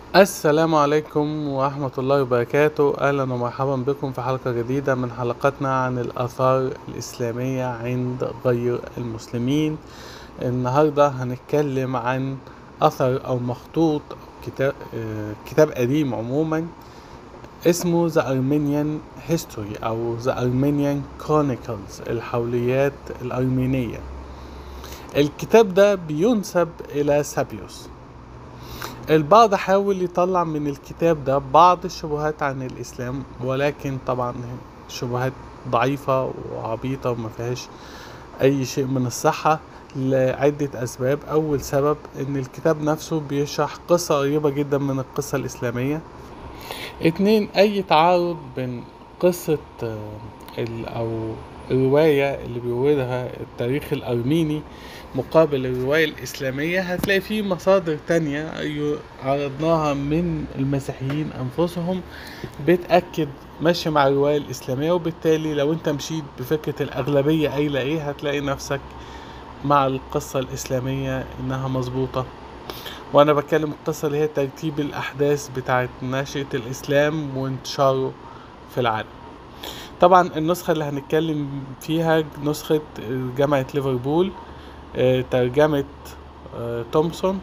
السلام عليكم ورحمة الله وبركاته أهلا ومرحبا بكم في حلقة جديدة من حلقاتنا عن الآثار الإسلامية عند غير المسلمين النهاردة هنتكلم عن أثر أو مخطوط أو كتاب, آه، كتاب قديم عموما اسمه The Armenian History أو The Armenian Chronicles الحوليات الأرمينية الكتاب ده بينسب إلى سابيوس البعض حاول يطلع من الكتاب ده بعض الشبهات عن الإسلام ولكن طبعا شبهات ضعيفة وعبيطة وما فيهاش أي شيء من الصحة لعدة أسباب أول سبب إن الكتاب نفسه بيشرح قصة قريبة جدا من القصة الإسلامية اتنين أي تعارض بين قصة آه، ال- أو الرواية اللي بيوردها التاريخ الأرميني مقابل الرواية الإسلامية هتلاقي فيه مصادر تانية ي- عرضناها من المسيحيين أنفسهم بتأكد ماشي مع الرواية الإسلامية وبالتالي لو أنت مشيت بفكرة الأغلبية قايلة إيه هتلاقي نفسك مع القصة الإسلامية إنها مظبوطة وأنا بتكلم القصة اللي هي ترتيب الأحداث بتاعت نشأة الإسلام وانتشاره في العالم طبعا النسخة اللي هنتكلم فيها نسخة جامعة ليفربول آه، ترجمة آه، تومسون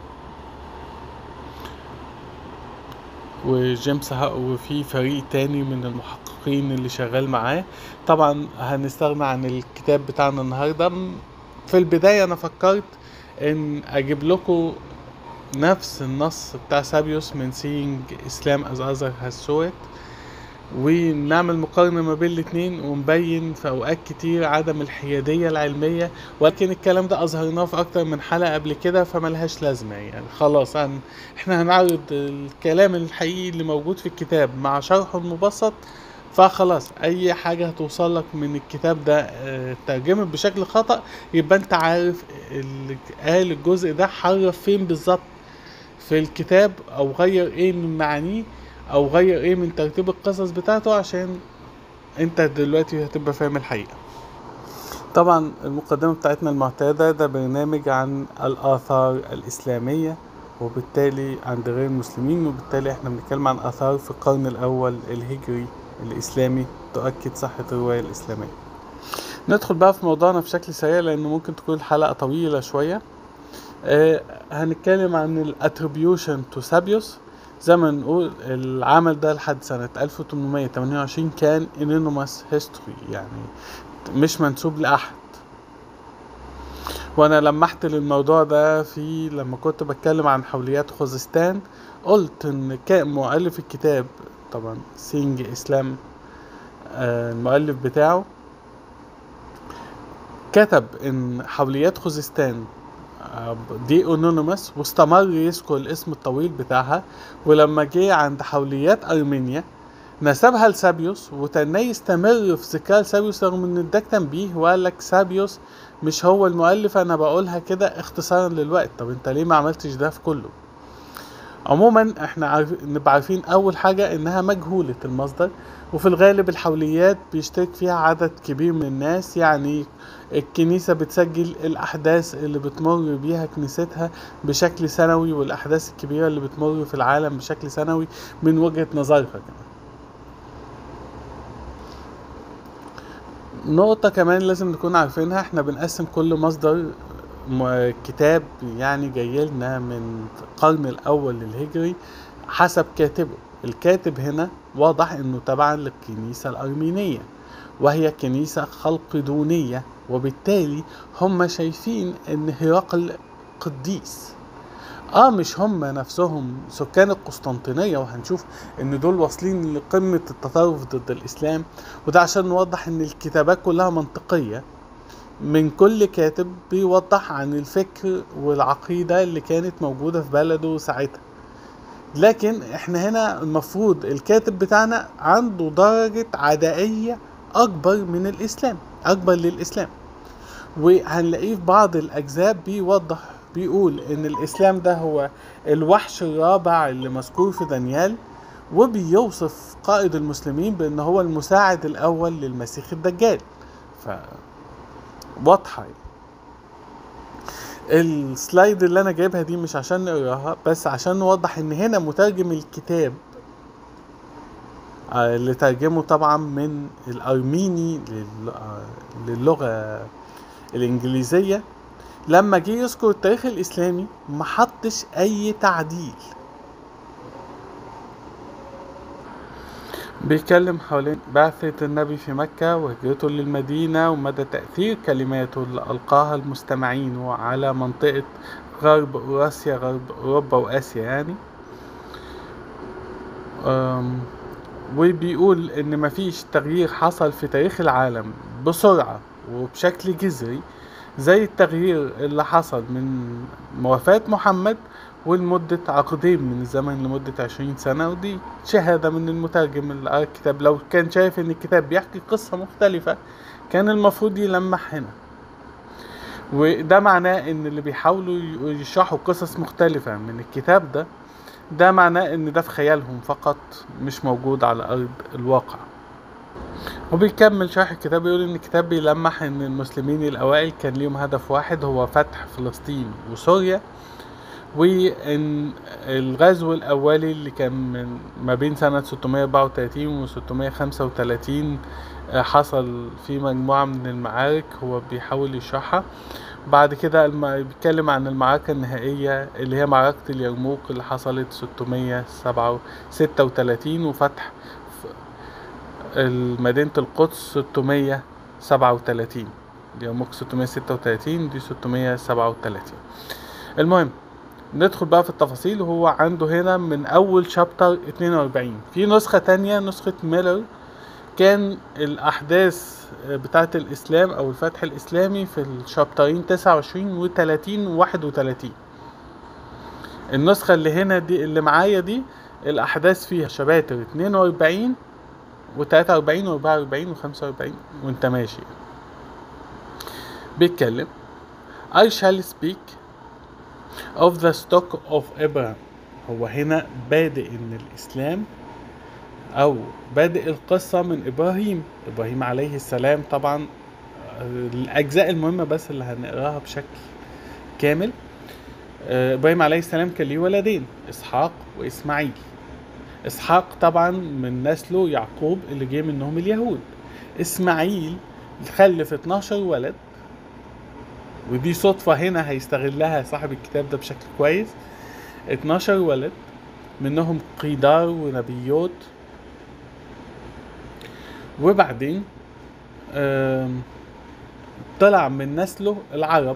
وجيمس ها وفي فريق تاني من المحققين اللي شغال معاه طبعا هنستغنى عن الكتاب بتاعنا النهاردة م- في البداية أنا فكرت إن أجيب لكم نفس النص بتاع سابيوس من Seeing Islam as Other Has Saw It ونعمل مقارنة ما بين الاتنين ونبين في أوقات كتير عدم الحيادية العلمية ولكن الكلام ده أظهرناه في أكتر من حلقة قبل كده فملهاش لازمة يعني خلاص هن... احنا هنعرض الكلام الحقيقي اللي موجود في الكتاب مع شرحه المبسط فخلاص أي حاجة هتوصل لك من الكتاب ده آه، اترجمت بشكل خطأ يبقى أنت عارف اللي قال الجزء ده حرف فين بالظبط في الكتاب أو غير إيه من معانيه او غير ايه من ترتيب القصص بتاعته عشان انت دلوقتي هتبقى فاهم الحقيقة طبعا المقدمة بتاعتنا المعتادة ده برنامج عن الآثار الإسلامية وبالتالي عند غير المسلمين وبالتالي احنا بنتكلم عن آثار في القرن الأول الهجري الإسلامي تؤكد صحة الرواية الإسلامية ندخل بقى في موضوعنا بشكل سريع لأنه ممكن تكون الحلقة طويلة شوية آه هنتكلم عن الاتريبيوشن تو سابيوس زي ما نقول العمل ده لحد سنة 1828 كان anonymous history يعني مش منسوب لأحد وانا لمحت للموضوع ده في لما كنت بتكلم عن حوليات خوزستان قلت ان كان مؤلف الكتاب طبعا سينج اسلام آه، المؤلف بتاعه كتب ان حوليات خوزستان آه، دي انونيمس واستمر يذكر الاسم الطويل بتاعها ولما جه عند حوليات ارمينيا نسبها لسابيوس وتناه يستمر في ذكر سابيوس رغم ان ده تنبيه وقال لك سابيوس مش هو المؤلف انا بقولها كده اختصارا للوقت طب انت ليه ما عملتش ده في كله عموما احنا عارف... نبقى عارفين اول حاجة انها مجهولة المصدر وفي الغالب الحوليات بيشترك فيها عدد كبير من الناس يعني الكنيسة بتسجل الأحداث اللي بتمر بيها كنيستها بشكل سنوي والأحداث الكبيرة اللي بتمر في العالم بشكل سنوي من وجهة نظرها كمان نقطة كمان لازم نكون عارفينها احنا بنقسم كل مصدر م- كتاب يعني جاي لنا من القرن الأول للهجري حسب كاتبه الكاتب هنا واضح انه تبعا للكنيسة الأرمينية وهي كنيسة خلقدونية وبالتالي هم شايفين ان هرقل قديس اه مش هم نفسهم سكان القسطنطينية وهنشوف ان دول واصلين لقمة التطرف ضد الاسلام وده عشان نوضح ان الكتابات كلها منطقية من كل كاتب بيوضح عن الفكر والعقيدة اللي كانت موجودة في بلده ساعتها لكن احنا هنا المفروض الكاتب بتاعنا عنده درجة عدائية اكبر من الاسلام اكبر للاسلام وهنلاقيه في بعض الاجزاء بيوضح بيقول ان الاسلام ده هو الوحش الرابع اللي مذكور في دانيال وبيوصف قائد المسلمين بان هو المساعد الاول للمسيح الدجال ف واضحه يعني. السلايد اللي انا جايبها دي مش عشان نقراها بس عشان نوضح ان هنا مترجم الكتاب آه، اللي ترجمه طبعا من الارميني لل- آه، للغه الانجليزيه لما جه يذكر التاريخ الاسلامي ما حطش اي تعديل بيتكلم حوالين بعثة النبي في مكة وهجرته للمدينة ومدى تأثير كلماته اللي ألقاها المستمعين على منطقة غرب أوراسيا غرب أوروبا وآسيا يعني أم، وبيقول إن مفيش تغيير حصل في تاريخ العالم بسرعة وبشكل جذري زي التغيير اللي حصل من وفاة محمد ولمدة عقدين من الزمن لمدة عشرين سنة ودي شهادة من المترجم اللي قرا الكتاب لو كان شايف إن الكتاب بيحكي قصة مختلفة كان المفروض يلمح هنا وده معناه إن اللي بيحاولوا ي- يشرحوا قصص مختلفة من الكتاب ده ده معناه إن ده في خيالهم فقط مش موجود على أرض الواقع وبيكمل شرح الكتاب يقول ان الكتاب بيلمح ان المسلمين الاوائل كان ليهم هدف واحد هو فتح فلسطين وسوريا وان الغزو الاولي اللي كان من ما بين سنة 634 و 635 آه، حصل في مجموعة من المعارك هو بيحاول يشرحها بعد كده الم- بيتكلم عن المعركة النهائية اللي هي معركة اليرموك اللي حصلت 636 وفتح مدينة القدس 637 دي يرموك 636 دي 637 المهم ندخل بقى في التفاصيل وهو عنده هنا من اول شابتر 42 في نسخة تانية نسخة ميلر كان الاحداث بتاعة الاسلام او الفتح الاسلامي في الشابترين 29 و 30 و 31 النسخة اللي هنا دي اللي معايا دي الاحداث فيها شباتر 42 و 43 و 44 و 45 وانت ماشي بيتكلم I shall speak of the stock of Abraham هو هنا بادئ ان الاسلام او بادئ القصة من ابراهيم ابراهيم عليه السلام طبعا آه، الاجزاء المهمة بس اللي هنقراها بشكل كامل آه، ابراهيم عليه السلام كان ليه ولدين اسحاق واسماعيل اسحاق طبعا من نسله يعقوب اللي جه منهم اليهود اسماعيل خلف 12 ولد ودي صدفة هنا هيستغلها صاحب الكتاب ده بشكل كويس 12 ولد منهم قيدار ونبيوت وبعدين آم، طلع من نسله العرب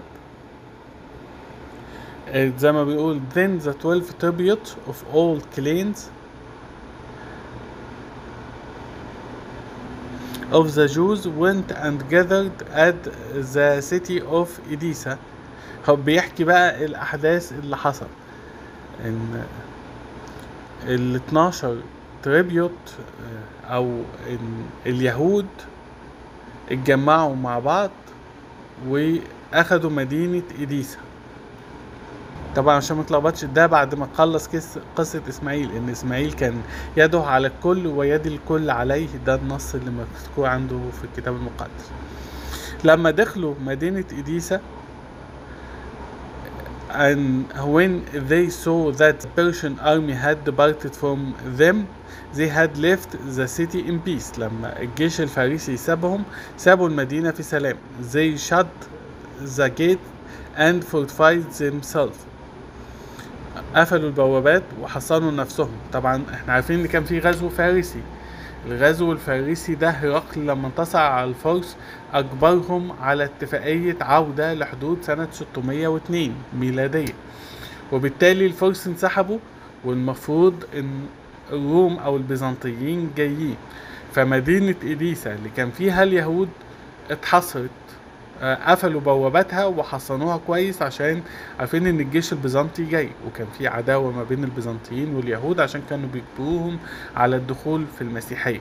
آه، زي ما بيقول then the 12 tribute of all clans of the Jews went and gathered at the city of Edessa هو بيحكي بقى الأحداث اللي حصل إن ال 12 تريبيوت أو إن اليهود اتجمعوا مع بعض وأخدوا مدينة إديسا طبعا عشان ما تلخبطش ده بعد ما خلص كس- قصة اسماعيل ان اسماعيل كان يده على الكل ويد الكل عليه ده النص اللي مذكور عنده في الكتاب المقدس لما دخلوا مدينة إديسا and when they saw that the Persian army had departed from them they had left the city in peace لما الجيش الفارسي سابهم سابوا المدينة في سلام they shut the gate and fortified themselves قفلوا البوابات وحصنوا نفسهم طبعا احنا عارفين ان كان في غزو فارسي الغزو الفارسي ده هرقل لما انتصر على الفرس اجبرهم على اتفاقية عودة لحدود سنة 602 ميلادية وبالتالي الفرس انسحبوا والمفروض ان الروم او البيزنطيين جايين فمدينة إديسا اللي كان فيها اليهود اتحصرت آه، قفلوا بواباتها وحصنوها كويس عشان عارفين ان الجيش البيزنطي جاي وكان في عداوة ما بين البيزنطيين واليهود عشان كانوا بيجبروهم على الدخول في المسيحية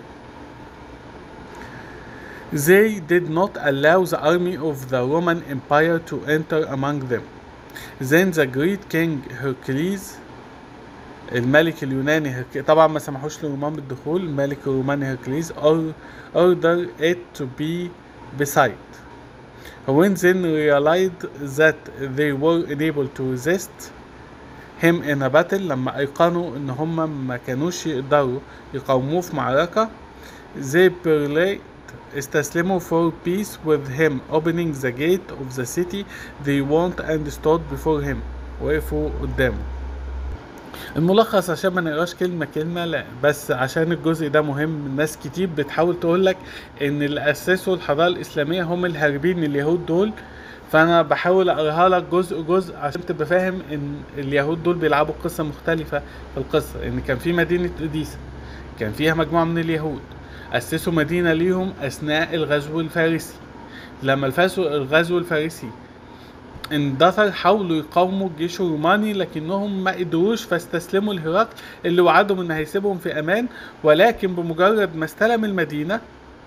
They did not allow the army of the Roman Empire to enter among them. Then the great king Hercules الملك اليوناني هرك... طبعا ما سمحوش للرومان بالدخول الملك الروماني هركليز or- order it to be beside when then realized that they were unable to resist him in a battle لما أيقنوا إن هم ما كانوش يقدروا يقاوموه في معركة they prelate استسلموا for peace with him opening the gate of the city they want and stood before him وقفوا قدامه الملخص عشان ما نقراش كلمة كلمة لا بس عشان الجزء ده مهم ناس كتير بتحاول تقولك ان اللي اسسوا الحضارة الاسلامية هم الهاربين من اليهود دول فانا بحاول اقراها لك جزء جزء عشان تبقى فاهم ان اليهود دول بيلعبوا قصة مختلفة في القصة ان كان في مدينة اديسا كان فيها مجموعة من اليهود اسسوا مدينة ليهم اثناء الغزو الفارسي لما الفاسو الغزو الفارسي اندثر حاولوا يقاوموا الجيش الروماني لكنهم ما قدروش فاستسلموا لهرقل اللي وعدهم ان هيسيبهم في امان ولكن بمجرد ما استلم المدينه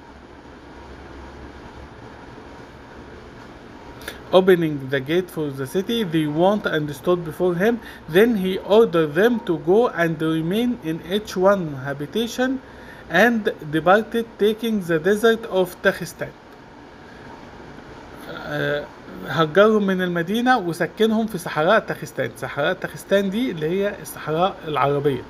opening the gate for the city they want and stood before him then he ordered them to go and remain in each one habitation and departed taking the desert of Takhistan آه، هجرهم من المدينة وسكنهم في صحراء تخستان صحراء تخستان دي اللي هي الصحراء العربية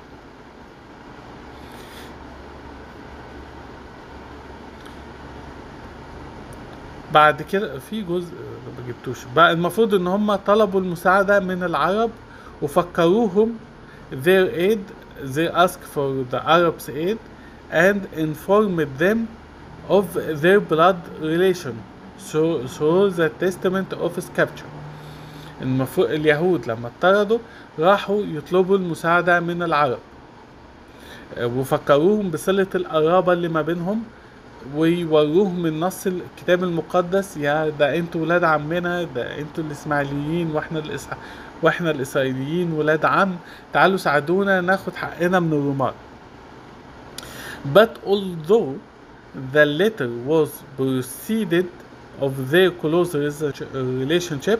بعد كده في جزء ما جبتوش بقى المفروض ان هم طلبوا المساعدة من العرب وفكروهم their aid they asked for the Arabs aid and informed them of their blood relation so, so the testament of scripture المفروض اليهود لما اضطردوا راحوا يطلبوا المساعدة من العرب آه، وفكروهم بصلة القرابة اللي ما بينهم ويوروهم من نص الكتاب المقدس يا ده انتوا ولاد عمنا ده انتوا الاسماعيليين واحنا الإس... واحنا الاسرائيليين ولاد عم تعالوا ساعدونا ناخد حقنا من الرومان But although the letter was preceded of their close relationship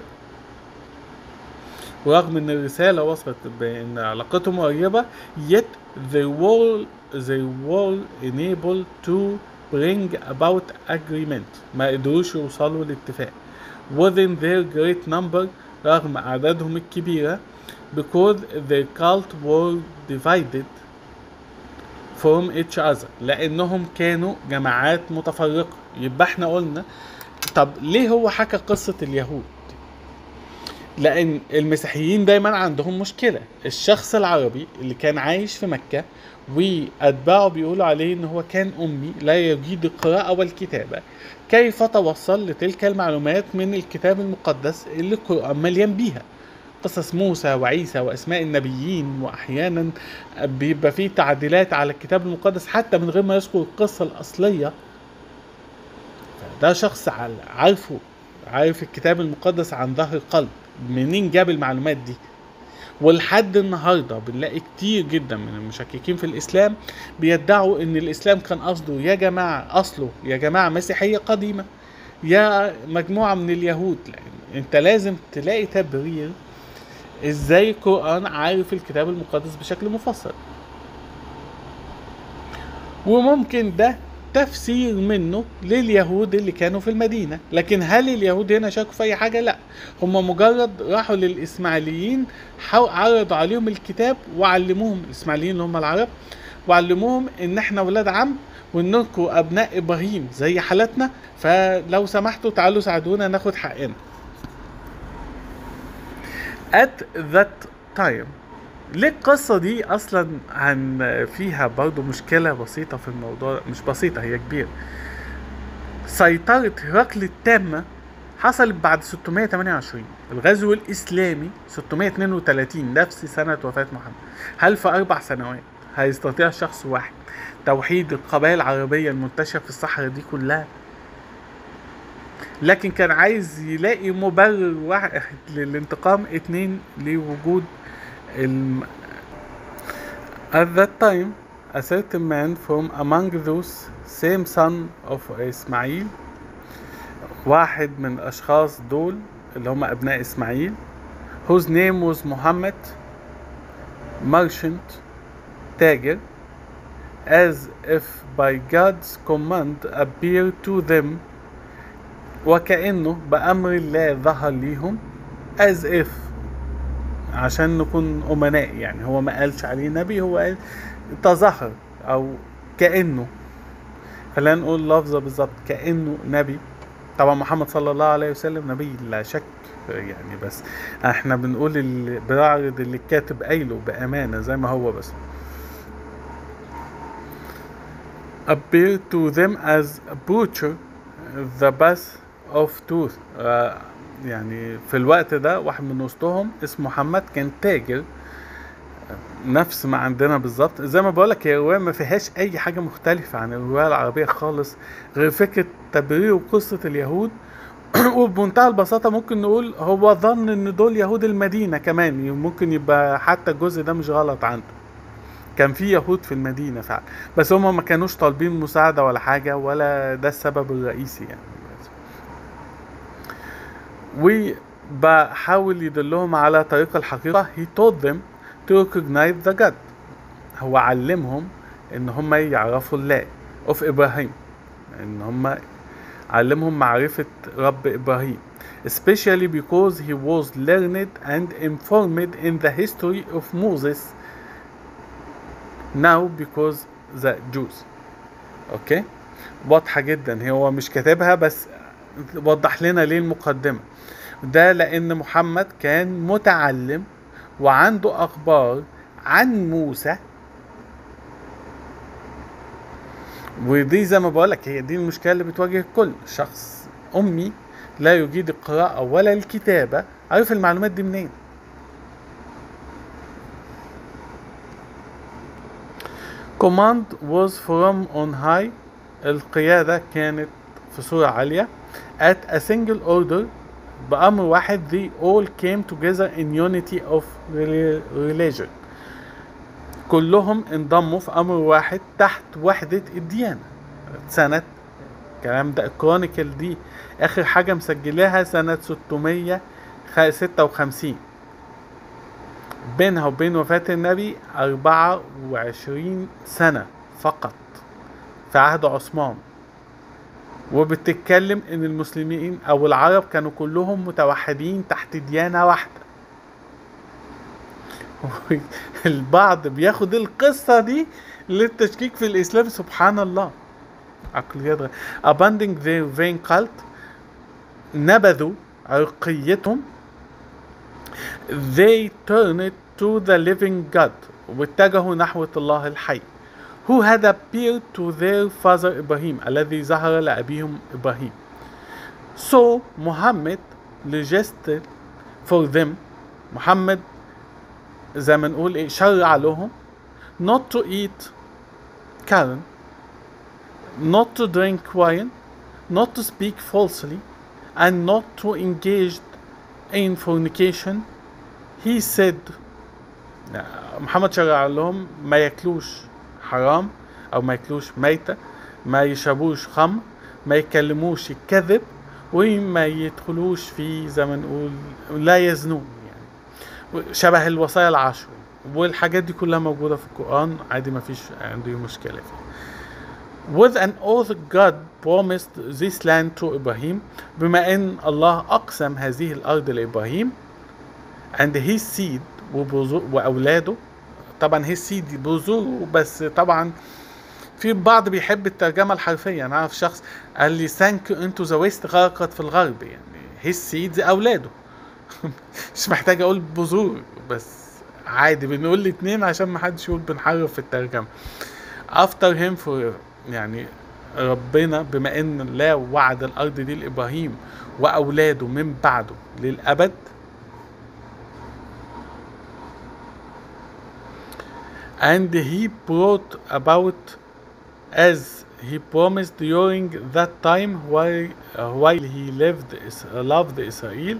ورغم ان الرسالة وصلت بان علاقتهم قريبة yet they were they were unable to bring about agreement ما قدروش يوصلوا لاتفاق within their great number رغم أعدادهم الكبيرة because their cult were divided from each other لأنهم كانوا جماعات متفرقة يبقى احنا قلنا طب ليه هو حكى قصة اليهود لان المسيحيين دايما عندهم مشكلة الشخص العربي اللي كان عايش في مكة واتباعه بيقولوا عليه ان هو كان امي لا يجيد القراءة والكتابة كيف توصل لتلك المعلومات من الكتاب المقدس اللي القرآن مليان بيها قصص موسى وعيسى واسماء النبيين واحيانا بيبقى فيه تعديلات على الكتاب المقدس حتى من غير ما يذكر القصة الاصلية ده شخص عال- عارفه عارف الكتاب المقدس عن ظهر قلب منين جاب المعلومات دي ولحد النهارده بنلاقي كتير جدا من المشككين في الاسلام بيدعوا ان الاسلام كان قصده يا جماعه اصله يا جماعه مسيحيه قديمه يا مجموعه من اليهود لان انت لازم تلاقي تبرير ازاي القران عارف الكتاب المقدس بشكل مفصل وممكن ده تفسير منه لليهود اللي كانوا في المدينة لكن هل اليهود هنا شاركوا في أي حاجة؟ لا هم مجرد راحوا للإسماعيليين حاو- عرضوا عليهم الكتاب وعلموهم الإسماعيليين اللي هم العرب وعلموهم إن إحنا ولاد عم وإنكم أبناء إبراهيم زي حالتنا فلو سمحتوا تعالوا ساعدونا ناخد حقنا. At that time ليه القصة دي أصلا عن فيها برضو مشكلة بسيطة في الموضوع مش بسيطة هي كبيرة سيطرة هرقل التامة حصلت بعد 628 الغزو الإسلامي 632 نفس سنة وفاة محمد هل في أربع سنوات هيستطيع شخص واحد توحيد القبائل العربية المنتشرة في الصحراء دي كلها لكن كان عايز يلاقي مبرر واحد للانتقام اتنين لوجود الم... At that time, a certain man from among those same son of إسماعيل واحد من الأشخاص دول اللي هم أبناء إسماعيل whose name was Muhammad merchant تاجر as if by God's command appeared to them وكأنه بأمر الله ظهر ليهم as if عشان نكون أمناء يعني هو ما قالش عليه نبي هو قال تظاهر أو كأنه خلينا نقول لفظة بالظبط كأنه نبي طبعا محمد صلى الله عليه وسلم نبي لا شك يعني بس احنا بنقول اللي بنعرض اللي الكاتب قايله بأمانة زي ما هو بس appear to them as a butcher the best of tooth آه يعني في الوقت ده واحد من وسطهم اسمه محمد كان تاجر نفس ما عندنا بالظبط زي ما بقولك هي الرواية ما فيهاش أي حاجة مختلفة عن الرواية العربية خالص غير فكرة تبرير قصة اليهود وبمنتهى البساطة ممكن نقول هو ظن إن دول يهود المدينة كمان ممكن يبقى حتى الجزء ده مش غلط عنده كان في يهود في المدينة فعلا بس هم ما كانوش طالبين مساعدة ولا حاجة ولا ده السبب الرئيسي يعني وبحاول يدلهم على طريق الحقيقة he told them to recognize the God هو علمهم ان هم يعرفوا الله of إبراهيم ان هم علمهم معرفة رب إبراهيم especially because he was learned and informed in the history of Moses now because the Jews اوكي واضحة جدا هو مش كاتبها بس وضح لنا ليه المقدمة ده لأن محمد كان متعلم وعنده أخبار عن موسى ودي زي ما بقولك هي دي المشكلة اللي بتواجه الكل شخص أمي لا يجيد القراءة ولا الكتابة عارف المعلومات دي منين command was from on high القيادة كانت في صورة عالية at a single order بأمر واحد they all came together in unity of religion كلهم انضموا في أمر واحد تحت وحدة الديانة سنة الكلام ده الكرونيكل دي آخر حاجة مسجلاها سنة 656 بينها وبين وفاة النبي 24 سنة فقط في عهد عثمان وبتتكلم ان المسلمين او العرب كانوا كلهم متوحدين تحت ديانة واحدة البعض بياخد القصة دي للتشكيك في الاسلام سبحان الله عقليات abandoning their vain cult نبذوا عرقيتهم they turned to the living God واتجهوا نحو الله الحي who had appeared to their father إبراهيم الذي ظهر لأبيهم إبراهيم so Muhammad legislated for them محمد زي ما نقول ايه شرع لهم not to eat Karen not to drink wine not to speak falsely and not to engage in fornication he said محمد شرع لهم ما ياكلوش حرام او ما ياكلوش ميتة ما يشربوش خمر ما يكلموش الكذب وما يدخلوش في زي ما نقول لا يزنون يعني شبه الوصايا العشر والحاجات دي كلها موجودة في القرآن عادي ما فيش عندي مشكلة فيها With an oath God promised this land to إبراهيم بما أن الله أقسم هذه الأرض لإبراهيم and his seed وأولاده طبعا his seed بذوره بس طبعا في بعض بيحب الترجمة الحرفية أنا أعرف شخص قال لي سانك انتو ذا ويست غرقت في الغرب يعني his seed أولاده مش محتاج أقول بذور بس عادي بنقول الاتنين عشان ما حدش يقول بنحرف في الترجمة after him forever يعني ربنا بما ان لا وعد الارض دي لابراهيم واولاده من بعده للابد and he brought about as he promised during that time while, uh, while he lived loved Israel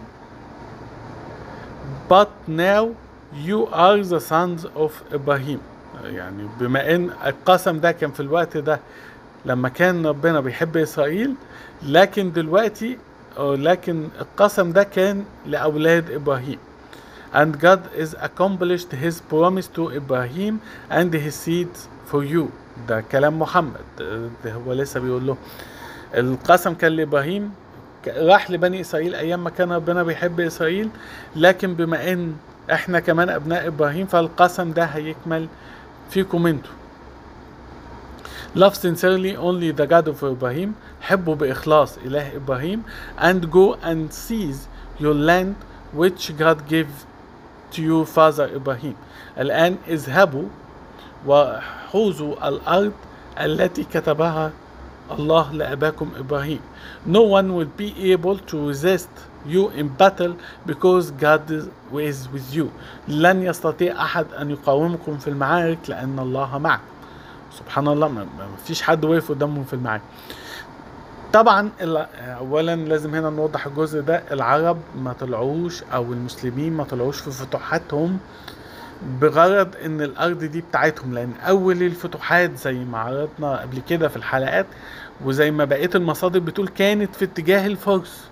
but now you are the sons of Ibrahim يعني بما ان القسم ده كان في الوقت ده لما كان ربنا بيحب اسرائيل لكن دلوقتي لكن القسم ده كان لاولاد ابراهيم and God is accomplished his promise to Ibrahim and his seed for you ده كلام محمد ده هو لسه بيقول له القسم كان لابراهيم راح لبني اسرائيل ايام ما كان ربنا بيحب اسرائيل لكن بما ان احنا كمان ابناء ابراهيم فالقسم ده هيكمل فيكم انتوا Love sincerely only the God of Ibrahim حبوا بإخلاص إله إبراهيم and go and seize your land which God gave to your father إبراهيم الآن اذهبوا وحوزوا الأرض التي كتبها الله لأباكم إبراهيم No one will be able to resist you in battle because God is with you لن يستطيع أحد أن يقاومكم في المعارك لأن الله معكم سبحان الله ما فيش حد وقف قدامهم في المعارك طبعا اولا لازم هنا نوضح الجزء ده العرب ما طلعوش او المسلمين ما طلعوش في فتوحاتهم بغرض ان الارض دي بتاعتهم لان اول الفتوحات زي ما عرضنا قبل كده في الحلقات وزي ما بقيه المصادر بتقول كانت في اتجاه الفرس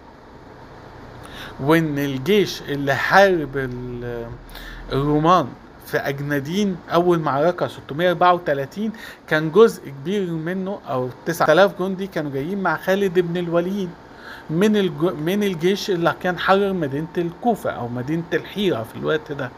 وان الجيش اللي حارب الرومان في اجنادين اول معركه 634 كان جزء كبير منه او 9000 جندي كانوا جايين مع خالد بن الوليد من الج... من الجيش اللي كان حرر مدينه الكوفه او مدينه الحيره في الوقت ده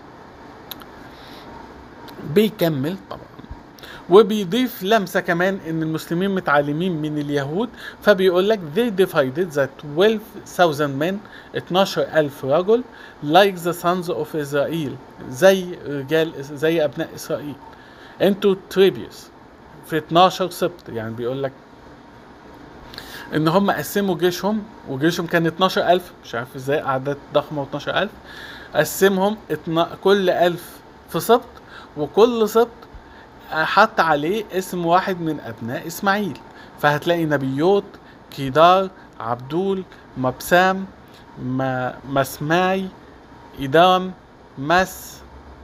بيكمل طبعا وبيضيف لمسة كمان ان المسلمين متعلمين من اليهود فبيقول لك they divided the 12,000 men 12,000 رجل like the sons of Israel زي رجال زي ابناء اسرائيل into tributes في 12 سبت يعني بيقول لك ان هم قسموا جيشهم وجيشهم كان 12000 مش عارف ازاي اعداد ضخمه و12000 قسمهم كل 1000 في سبت وكل سبت حط عليه اسم واحد من ابناء اسماعيل فهتلاقي نبيوت كيدار عبدول مبسام ما مسماي إدام مس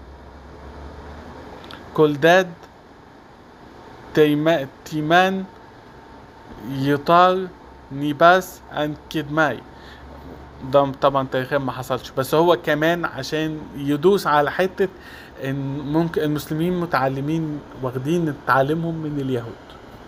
كولداد تيما تيمان يطار نيباس ان كدماي ده طبعا تاريخيا ما حصلش بس هو كمان عشان يدوس على حته ان ممكن المسلمين متعلمين واخدين تعليمهم من اليهود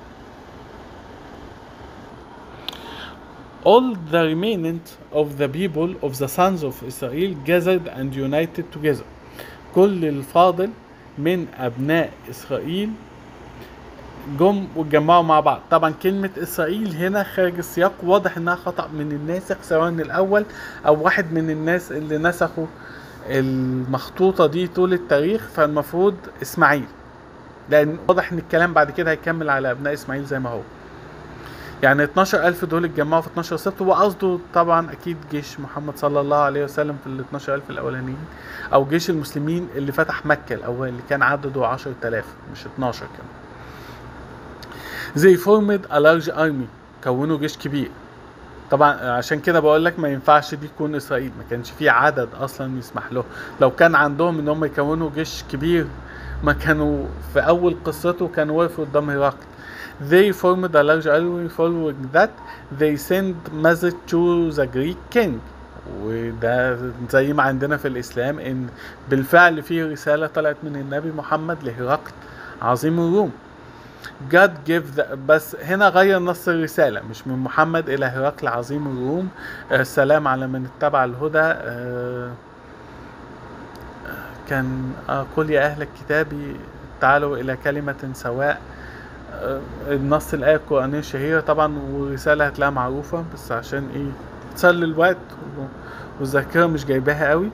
all the remnant of the people of the sons of Israel gathered and united together كل الفاضل من أبناء إسرائيل جم واتجمعوا مع بعض طبعا كلمة إسرائيل هنا خارج السياق واضح إنها خطأ من الناسخ سواء الأول أو واحد من الناس اللي نسخوا المخطوطة دي طول التاريخ فالمفروض إسماعيل لأن واضح إن الكلام بعد كده هيكمل على أبناء إسماعيل زي ما هو يعني 12 ألف دول اتجمعوا في 12 سبت وقصده طبعا أكيد جيش محمد صلى الله عليه وسلم في ال 12 ألف الأولانيين أو جيش المسلمين اللي فتح مكة الأول اللي كان عدده 10000 مش 12 كمان زي فورمد a large army كونوا جيش كبير طبعا عشان كده بقول لك ما ينفعش دي تكون اسرائيل ما كانش في عدد اصلا يسمح له لو كان عندهم ان هم يكونوا جيش كبير ما كانوا في اول قصته كانوا وقفوا قدام هرقل they formed a large army following that they sent message to the Greek king وده زي ما عندنا في الاسلام ان بالفعل في رساله طلعت من النبي محمد لهرقل عظيم الروم God gave the بس هنا غير نص الرسالة مش من محمد إلى هرقل عظيم الروم السلام على من اتبع الهدى آه كان آه قل يا أهل الكتاب تعالوا إلى كلمة سواء آه النص الآية القرآنية الشهيرة طبعا ورسالة هتلاقيها معروفة بس عشان إيه تسلي الوقت والذاكرة مش جايباها قوي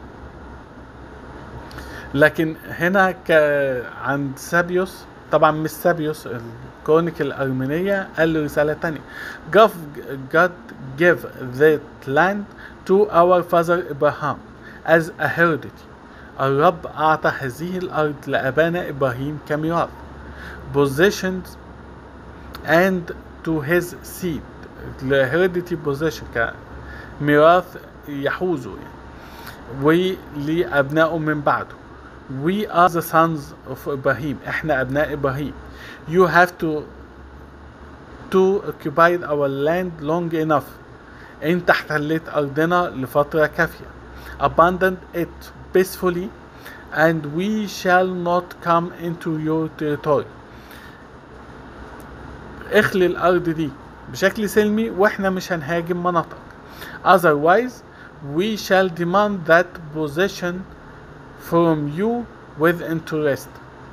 لكن هنا ك... عند سابيوس طبعا مش سابيوس الكرونيك الأرمينية قال له رسالة تانية God, God gave that land to our father Abraham as a heritage الرب أعطى هذه الأرض لأبانا إبراهيم كميراث possessions and to his seed heredity possession كميراث يحوزه يعني ولأبنائه من بعده We are the sons of Ibrahim احنا ابناء ابراهيم You have to to occupy our land long enough انت احتليت ارضنا لفترة كافية Abandon it peacefully and we shall not come into your territory اخلي الارض دي بشكل سلمي واحنا مش هنهاجم مناطق otherwise we shall demand that possession from you with interest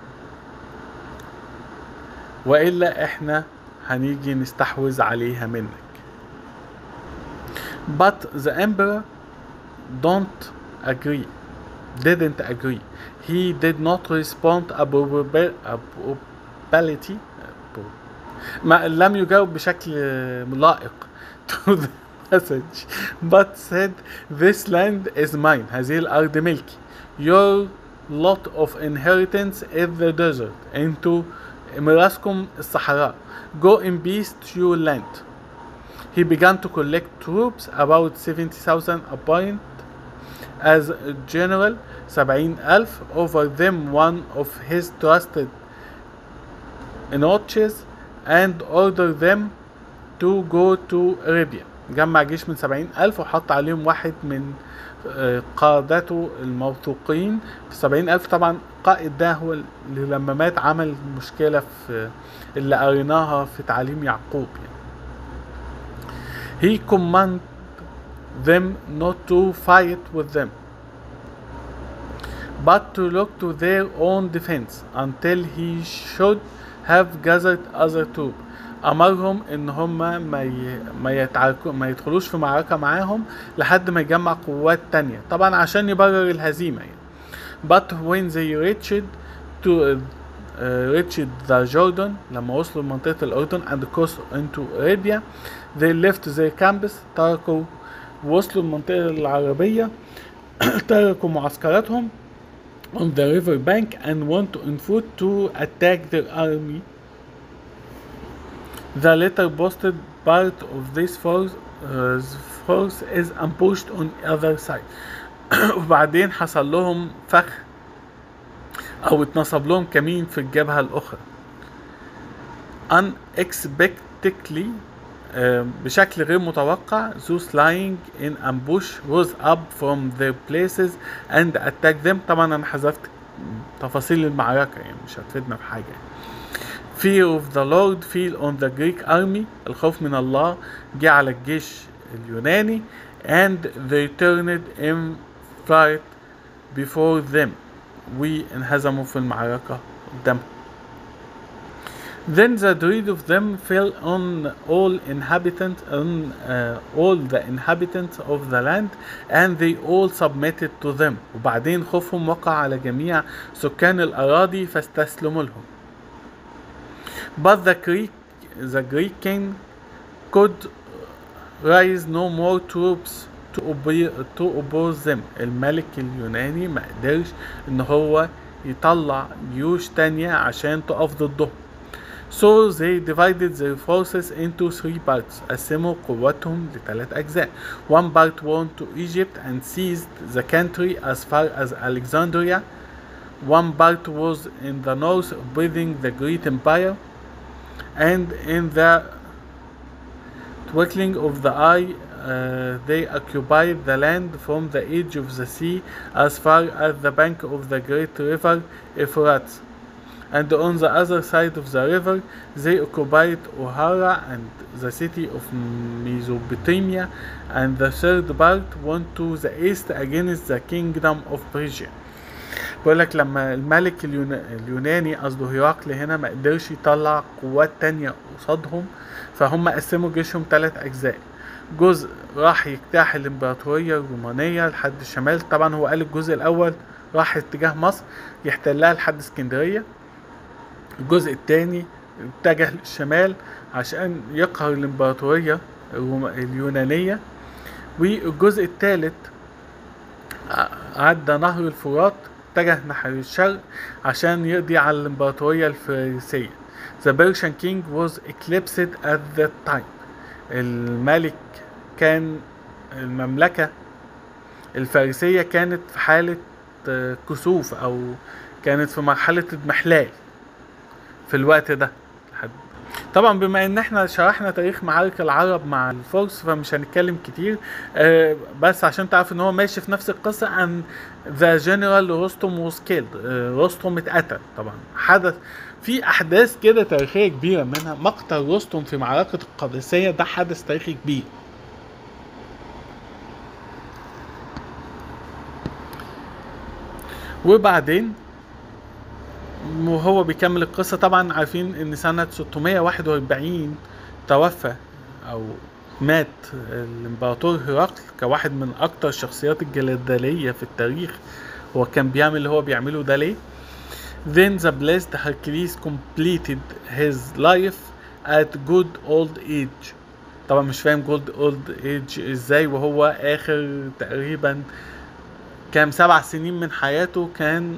وإلا احنا هنيجي نستحوذ عليها منك but the emperor don't agree didn't agree he did not respond approba- appropriately ما لم يجاوب بشكل لائق to the message but said this land is mine هذه الأرض ملكي your lot of inheritance is the desert into ميراثكم الصحراء go in peace to your land he began to collect troops about 70,000 appoint as a general 70,000 over them one of his trusted notches and order them to go to Arabia جمع جيش من 70,000 وحط عليهم واحد من آه، قادته الموثوقين في 70,000 طبعا قائد ده هو اللي لما مات عمل مشكلة في اللي قريناها في تعليم يعقوب يعني. He commanded them not to fight with them but to look to their own defense until he should have gathered other troops امرهم ان هم ما ي... ما يتعاركوا ما يدخلوش في معركه معاهم لحد ما يجمع قوات تانية طبعا عشان يبرر الهزيمه يعني but when they reached to uh, reached the Jordan لما وصلوا لمنطقة الأردن and crossed into Arabia they left their camps تركوا وصلوا المنطقة العربية تركوا معسكراتهم on the river bank and went on foot to attack their army The later posted part of this force, uh, force is ambushed on other side. وبعدين حصل لهم فخ أو اتنصب لهم كمين في الجبهة الأخرى. Unexpectedly uh, بشكل غير متوقع those lying in ambush rose up from their places and attacked them طبعا أنا حذفت تفاصيل المعركة يعني مش هتفيدنا في حاجة يعني. Fear of the Lord fell on the Greek army الخوف من الله جه على الجيش اليوناني and they turned in flight before them وانهزموا في المعركة قدامهم Then the dread of them fell on all inhabitants on uh, all the inhabitants of the land and they all submitted to them وبعدين خوفهم وقع على جميع سكان الأراضي فاستسلموا لهم But the Greek, the Greek king could raise no more troops to, obey, to oppose them. الملك اليوناني ما قدرش ان هو يطلع جيوش تانية عشان تقف ضدهم. So they divided their forces into three parts. قسموا قوتهم لثلاث أجزاء. One part went to Egypt and seized the country as far as Alexandria. One part was in the north, breathing the great empire. and in the twinkling of the eye uh, they occupied the land from the edge of the sea as far as the bank of the great river Euphrates. And on the other side of the river they occupied Ohara and the city of Mesopotamia, and the third part went to the east against the kingdom of Persia. بيقول لك لما الملك اليونا- اليوناني قصده هرقل هنا ما قدرش يطلع قوات تانية قصادهم فهم قسموا جيشهم ثلاث أجزاء جزء راح يجتاح الإمبراطورية الرومانية لحد الشمال طبعا هو قال الجزء الأول راح اتجاه مصر يحتلها لحد اسكندرية الجزء الثاني اتجه للشمال عشان يقهر الإمبراطورية الروم- اليونانية والجزء الثالث عدى نهر الفرات اتجه نحو الشرق عشان يقضي على الإمبراطورية الفارسية. The Persian king was eclipsed at that time. الملك كان المملكة الفارسية كانت في حالة آه، كسوف أو كانت في مرحلة اضمحلال في الوقت ده لحد طبعا بما ان احنا شرحنا تاريخ معارك العرب مع الفرس فمش هنتكلم كتير آه، بس عشان تعرف ان هو ماشي في نفس القصة عن ذا جنرال رستم وسكيلد رستم اتقتل طبعا حدث في احداث كده تاريخية كبيرة منها مقتل رستم في معركة القادسية ده حدث تاريخي كبير وبعدين وهو بيكمل القصة طبعا عارفين ان سنة 641 توفى او مات الامبراطور هرقل كواحد من اكتر الشخصيات الجدلية في التاريخ هو كان بيعمل اللي هو بيعمله ده ليه Then the blessed Hercules completed his life at good old age طبعا مش فاهم good old age ازاي وهو اخر تقريبا كام سبع سنين من حياته كان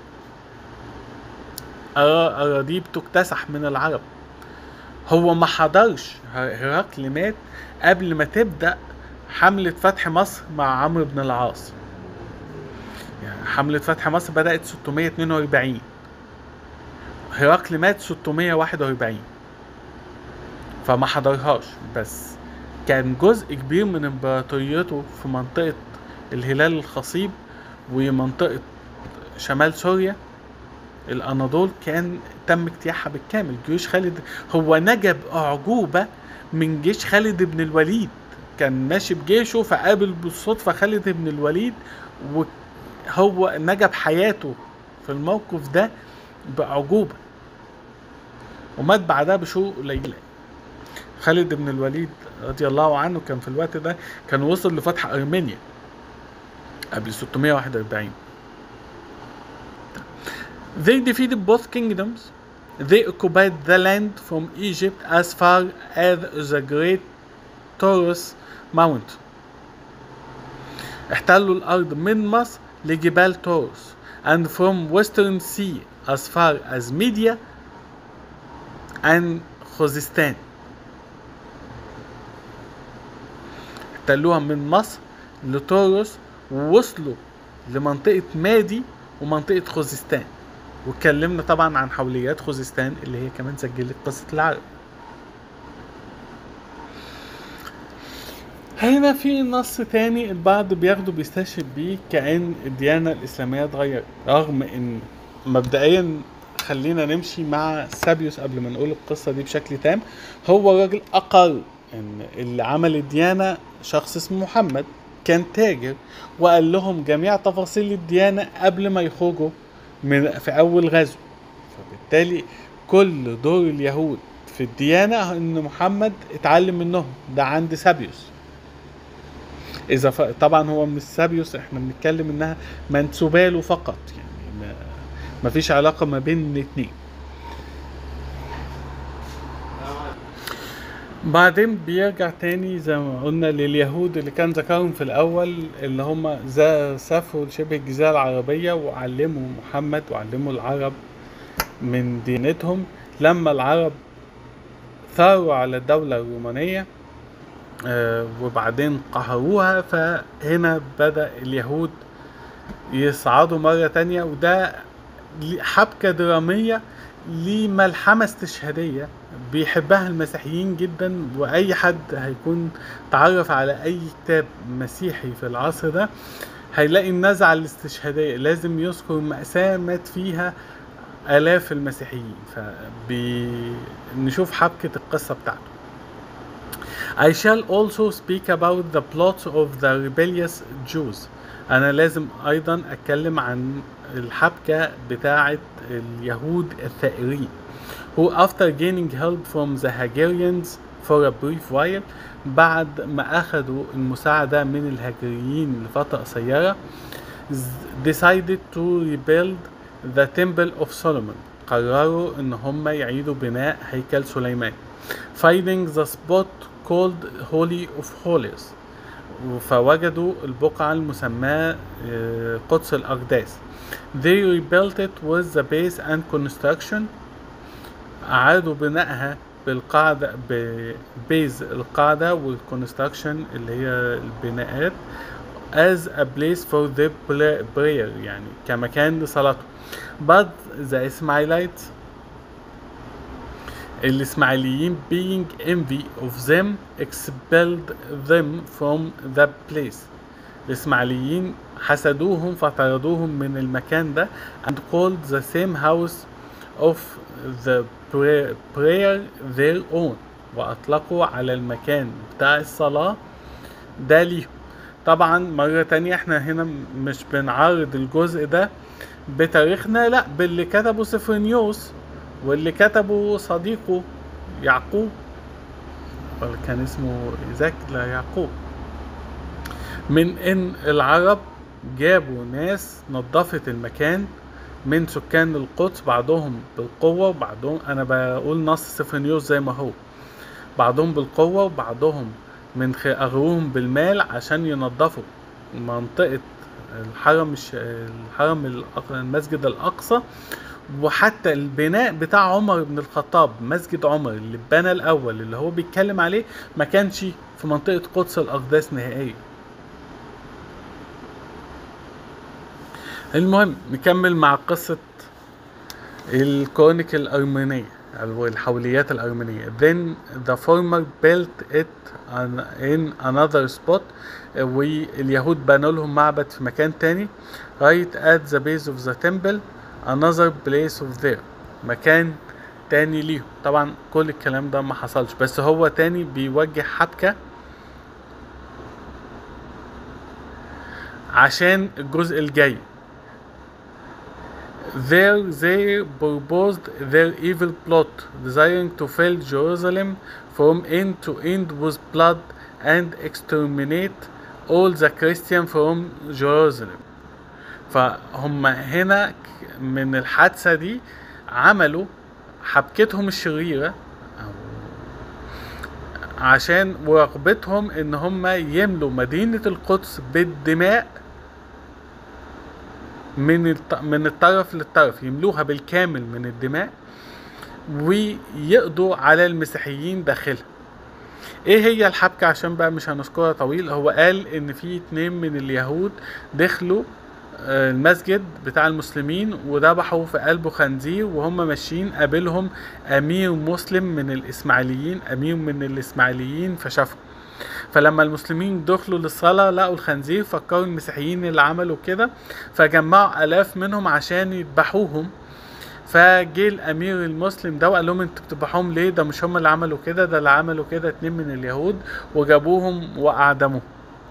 أرا- أراضيه بتكتسح من العرب هو ما حضرش هرقل مات قبل ما تبدأ حملة فتح مصر مع عمرو بن العاص يعني حملة فتح مصر بدأت 642 هرقل مات 641 فما حضرهاش بس كان جزء كبير من امبراطوريته في منطقة الهلال الخصيب ومنطقة شمال سوريا الاناضول كان تم اجتياحها بالكامل جيوش خالد هو نجا باعجوبه من جيش خالد بن الوليد كان ماشي بجيشه فقابل بالصدفه خالد بن الوليد وهو نجا بحياته في الموقف ده باعجوبه ومات بعدها بشهور قليله خالد بن الوليد رضي الله عنه كان في الوقت ده كان وصل لفتح ارمينيا قبل 641 They defeated both kingdoms. They occupied the land from Egypt as far as the Great Taurus Mountain. احتلوا الأرض من مصر لجبال توروس and from western sea as far as Media and خوزستان احتلوها من مصر لتوروس ووصلوا لمنطقة مادي ومنطقة خوزستان واتكلمنا طبعا عن حوليات خوزستان اللي هي كمان سجلت قصة العرب هنا في نص تاني البعض بياخده بيستشهد بيه كأن الديانة الإسلامية اتغيرت رغم إن مبدئيا خلينا نمشي مع سابيوس قبل ما نقول القصة دي بشكل تام هو راجل أقر إن اللي عمل الديانة شخص اسمه محمد كان تاجر وقال لهم جميع تفاصيل الديانة قبل ما يخرجوا من في أول غزو فبالتالي كل دور اليهود في الديانة إن محمد اتعلم منهم ده عند سابيوس إذا ف... طبعا هو مش سابيوس احنا بنتكلم إنها منسوبة له فقط يعني ما... ما فيش علاقة ما بين الاتنين بعدين بيرجع تاني زي ما قلنا لليهود اللي كان ذكرهم في الأول اللي هم ذا سافروا شبه الجزيرة العربية وعلموا محمد وعلموا العرب من دينتهم لما العرب ثاروا على الدولة الرومانية آه، وبعدين قهروها فهنا بدأ اليهود يصعدوا مرة تانية وده لي- حبكة درامية لملحمة استشهادية بيحبها المسيحيين جدا وأي حد هيكون تعرف على أي كتاب مسيحي في العصر ده هيلاقي النزعة الاستشهادية لازم يذكر مأساة مات فيها آلاف المسيحيين فنشوف حبكة القصة بتاعته I shall also speak about the plots of the rebellious Jews أنا لازم أيضا أتكلم عن الحبكة بتاعة اليهود الثائرين who after gaining help from the Hagarians for a brief while بعد ما أخذوا المساعدة من الهاجريين لفترة قصيرة decided to rebuild the temple of Solomon قرروا ان هم يعيدوا بناء هيكل سليمان finding the spot called Holy of Holies فوجدوا البقعة المسماة آه، قدس الأقداس they rebuilt it with the base and construction أعادوا بنائها بالقاعدة ببيز القاعدة والكونستراكشن اللي هي البناءات as a place for their pla- prayer يعني كمكان لصلاتهم but the Ismailites الإسماعيليين being envy of them expelled them from the place الإسماعيليين حسدوهم فطردوهم من المكان ده and called the same house of the prayer, prayer their own وأطلقوا على المكان بتاع الصلاة ده ليهم طبعا مرة تانية احنا هنا مش بنعرض الجزء ده بتاريخنا لا باللي كتبه سفرنيوس واللي كتبه صديقه يعقوب ولا كان اسمه إيزاك لا يعقوب من ان العرب جابوا ناس نظفت المكان من سكان القدس بعضهم بالقوة وبعضهم أنا بقول نص سفر نيوز زي ما هو بعضهم بالقوة وبعضهم من خ- أغروهم بالمال عشان ينظفوا منطقة الحرم الش... الحرم الأق- المسجد الأقصى وحتى البناء بتاع عمر بن الخطاب مسجد عمر اللي اتبنى الأول اللي هو بيتكلم عليه ما كانش في منطقة قدس الأقداس نهائيا المهم نكمل مع قصة الكرونيك الأرمينية أو الحوليات الأرمينية then the former built it on- in another spot واليهود بنوا لهم معبد في مكان تاني right at the base of the temple another place of there مكان تاني ليهم طبعا كل الكلام ده ما حصلش بس هو تاني بيوجه حبكة عشان الجزء الجاي There they proposed their evil plot, desiring to fill Jerusalem from end to end with blood and exterminate all the Christians from Jerusalem. فهم هنا ك- من الحادثة دي عملوا حبكتهم الشريرة عشان ورغبتهم ان هم يملوا مدينة القدس بالدماء من الط... من الطرف للطرف يملوها بالكامل من الدماء ويقضوا على المسيحيين داخلها ايه هي الحبكة عشان بقى مش هنذكرها طويل هو قال ان في اتنين من اليهود دخلوا آه، المسجد بتاع المسلمين وذبحوا في قلبه خنزير وهم ماشيين قابلهم امير مسلم من الاسماعيليين امير من الاسماعيليين فشافهم فلما المسلمين دخلوا للصلاة لقوا الخنزير فكروا المسيحيين اللي عملوا كده فجمعوا آلاف منهم عشان يذبحوهم فجه الامير المسلم ده وقال لهم انتوا بتذبحوهم ليه ده مش هم اللي عملوا كده ده اللي عملوا كده اتنين من اليهود وجابوهم واعدموهم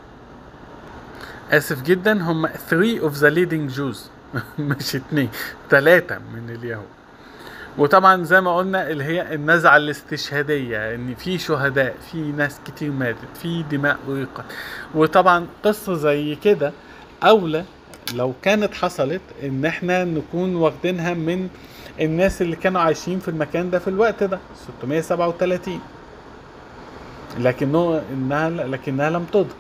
اسف جدا هم 3 of the leading Jews مش اتنين تلاتة من اليهود وطبعا زي ما قلنا اللي هي النزعة الاستشهادية ان في شهداء في ناس كتير ماتت في دماء أريقت وطبعا قصة زي كده أولى لو كانت حصلت ان احنا نكون واخدينها من الناس اللي كانوا عايشين في المكان ده في الوقت ده 637 لكنه انها لكنها لم تدرك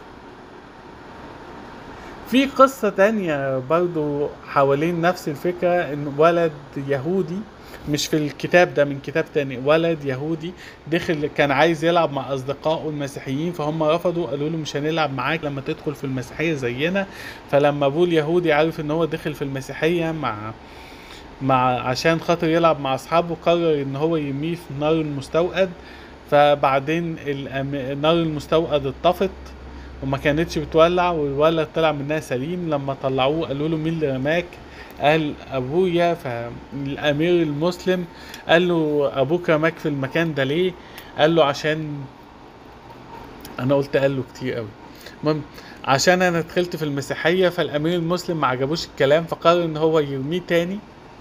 في قصة تانية برضو حوالين نفس الفكرة ان ولد يهودي مش في الكتاب ده من كتاب تاني ولد يهودي دخل كان عايز يلعب مع اصدقائه المسيحيين فهم رفضوا قالوا له مش هنلعب معاك لما تدخل في المسيحية زينا فلما ابوه اليهودي عرف ان هو دخل في المسيحية مع مع عشان خاطر يلعب مع اصحابه قرر ان هو يرميه في نار المستوقد فبعدين الأم- نار المستوقد اتطفت وما كانتش بتولع والولد طلع منها سليم لما طلعوه قالوا له مين اللي رماك قال ابويا فالامير المسلم قال له ابوك رماك في المكان ده ليه قال له عشان انا قلت قال له كتير قوي المهم عشان انا دخلت في المسيحيه فالامير المسلم ما عجبوش الكلام فقرر ان هو يرميه تاني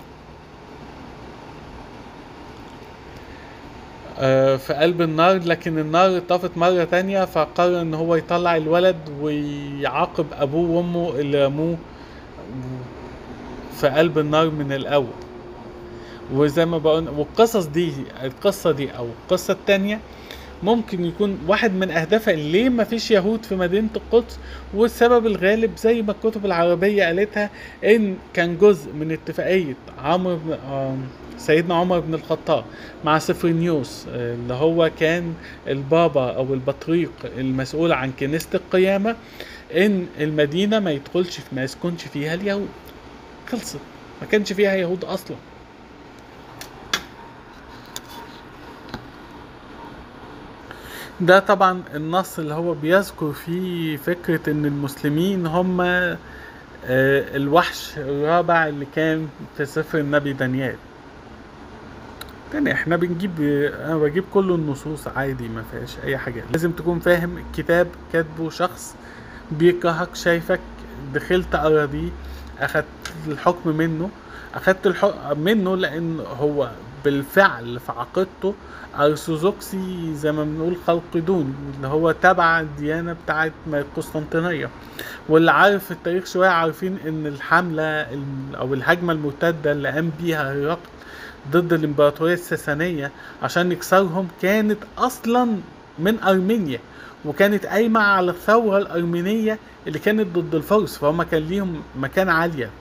آه، في قلب النار لكن النار اتطفت مرة تانية فقرر ان هو يطلع الولد ويعاقب ابوه وامه اللي رموه في قلب النار من الاول وزي ما بقول والقصص دي القصة دي او القصة التانية ممكن يكون واحد من اهدافها ليه ما فيش يهود في مدينة القدس والسبب الغالب زي ما الكتب العربية قالتها ان كان جزء من اتفاقية عمرو بن آم، سيدنا عمر بن الخطاب مع سفرنيوس آه، اللي هو كان البابا او البطريق المسؤول عن كنيسة القيامة ان المدينة ما يدخلش في ما يسكنش فيها اليهود خلصت ما كانش فيها يهود اصلا ده طبعا النص اللي هو بيذكر فيه فكرة ان المسلمين هم آه، الوحش الرابع اللي كان في سفر النبي دانيال تاني احنا بنجيب انا بجيب كل النصوص عادي ما فيهاش اي حاجة لازم تكون فاهم الكتاب كاتبه شخص بيكرهك شايفك دخلت اراضيه اخدت الحكم منه اخدت الحكم منه لان هو بالفعل في عقيدته ارثوذكسي زي ما بنقول خلقدون اللي هو تبع الديانه بتاعت القسطنطينيه واللي عارف التاريخ شويه عارفين ان الحمله الم- او الهجمه المرتده اللي قام بيها هرقل ضد الامبراطوريه الساسانيه عشان يكسرهم كانت اصلا من ارمينيا وكانت قايمه على الثوره الارمينيه اللي كانت ضد الفرس فهم كان ليهم مكان عاليه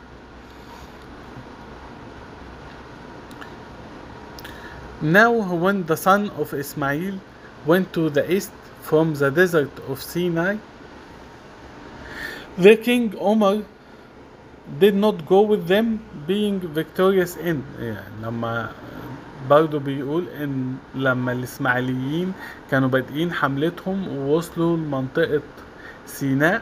Now when the son of Ismail went to the east from the desert of Sinai, the king Omar did not go with them being victorious in يعني لما برضه بيقول ان لما الاسماعيليين كانوا بادئين حملتهم ووصلوا لمنطقة سيناء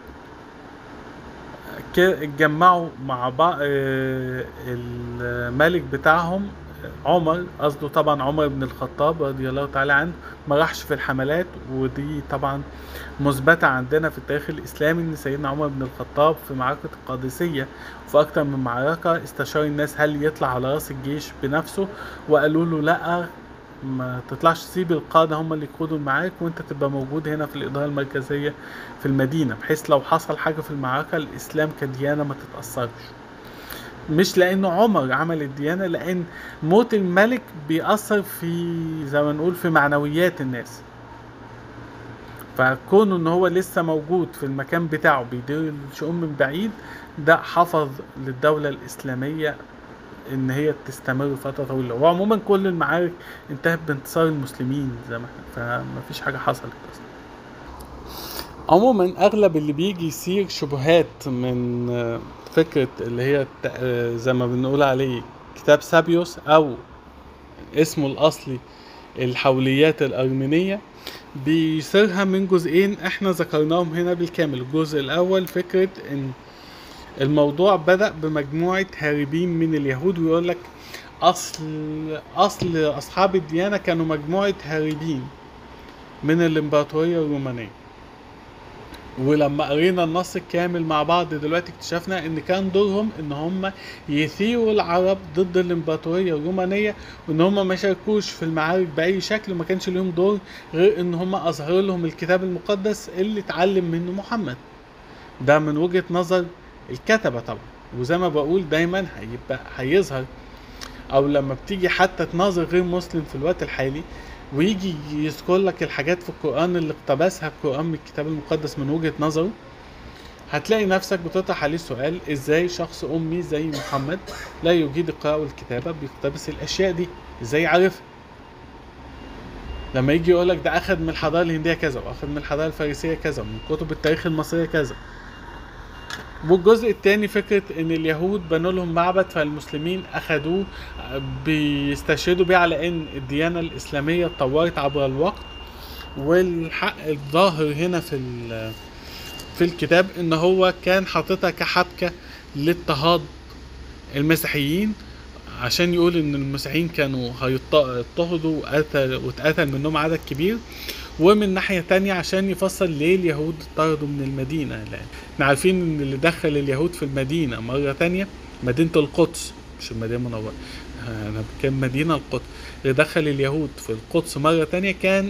ك- اتجمعوا مع بعض الملك بتاعهم عمر قصده طبعا عمر بن الخطاب رضي الله تعالى عنه ما راحش في الحملات ودي طبعا مثبتة عندنا في التاريخ الإسلامي إن سيدنا عمر بن الخطاب في معركة القادسية في أكتر من معركة استشار الناس هل يطلع على رأس الجيش بنفسه وقالوا له لأ ما تطلعش سيب القادة هم اللي يقودوا المعارك وانت تبقى موجود هنا في الإدارة المركزية في المدينة بحيث لو حصل حاجة في المعركة الإسلام كديانة ما تتأثرش مش لأنه عمر عمل الديانة لأن موت الملك بيأثر في زي ما نقول في معنويات الناس فكونه ان هو لسه موجود في المكان بتاعه بيدير الشؤون من بعيد ده حفظ للدولة الإسلامية ان هي تستمر فترة طويلة وعموما كل المعارك انتهت بانتصار المسلمين زي ما احنا فما فيش حاجة حصلت اصلا عموما اغلب اللي بيجي يصير شبهات من آه، فكرة اللي هي الت- آه، زي ما بنقول عليه كتاب سابيوس او اسمه الاصلي الحوليات الارمينية بيصيرها من جزئين احنا ذكرناهم هنا بالكامل الجزء الاول فكرة ان الموضوع بدأ بمجموعة هاربين من اليهود ويقول لك أصل أصل أصحاب الديانة كانوا مجموعة هاربين من الإمبراطورية الرومانية ولما قرينا النص الكامل مع بعض دلوقتي اكتشفنا ان كان دورهم ان هم يثيروا العرب ضد الامبراطوريه الرومانيه وان هم ما شاركوش في المعارك باي شكل وما كانش لهم دور غير ان هم اظهروا لهم الكتاب المقدس اللي اتعلم منه محمد ده من وجهه نظر الكتبه طبعا وزي ما بقول دايما هيبقى هيظهر او لما بتيجي حتى تناظر غير مسلم في الوقت الحالي ويجي يذكر لك الحاجات في القرآن اللي اقتبسها القرآن من الكتاب المقدس من وجهة نظره هتلاقي نفسك بتطرح عليه السؤال ازاي شخص امي زي محمد لا يجيد القراءة والكتابة بيقتبس الاشياء دي ازاي عارفها لما يجي يقولك ده اخد من الحضارة الهندية كذا واخد من الحضارة الفارسية كذا ومن كتب التاريخ المصرية كذا والجزء الثاني فكرة ان اليهود بنوا لهم معبد فالمسلمين اخدوه بيستشهدوا بيه على ان الديانة الاسلامية اتطورت عبر الوقت والحق الظاهر هنا في ال- في الكتاب ان هو كان حاططها كحبكة لاضطهاد المسيحيين عشان يقول ان المسيحيين كانوا هيضطهدوا وقتل واتقتل منهم عدد كبير ومن ناحية تانية عشان يفسر ليه اليهود طردوا من المدينة لأن احنا عارفين ان اللي دخل اليهود في المدينة مرة تانية مدينة القدس مش المدينة المنورة انا بتكلم مدينة القدس اللي دخل اليهود في القدس مرة تانية كان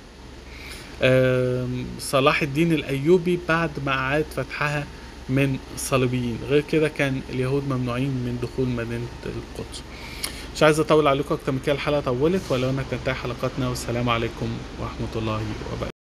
آم، صلاح الدين الأيوبي بعد ما أعاد فتحها من الصليبيين غير كده كان اليهود ممنوعين من دخول مدينة القدس مش عايز اطول عليكم اكتر من كده الحلقه طولت ولو انها تنتهي حلقاتنا والسلام عليكم ورحمه الله وبركاته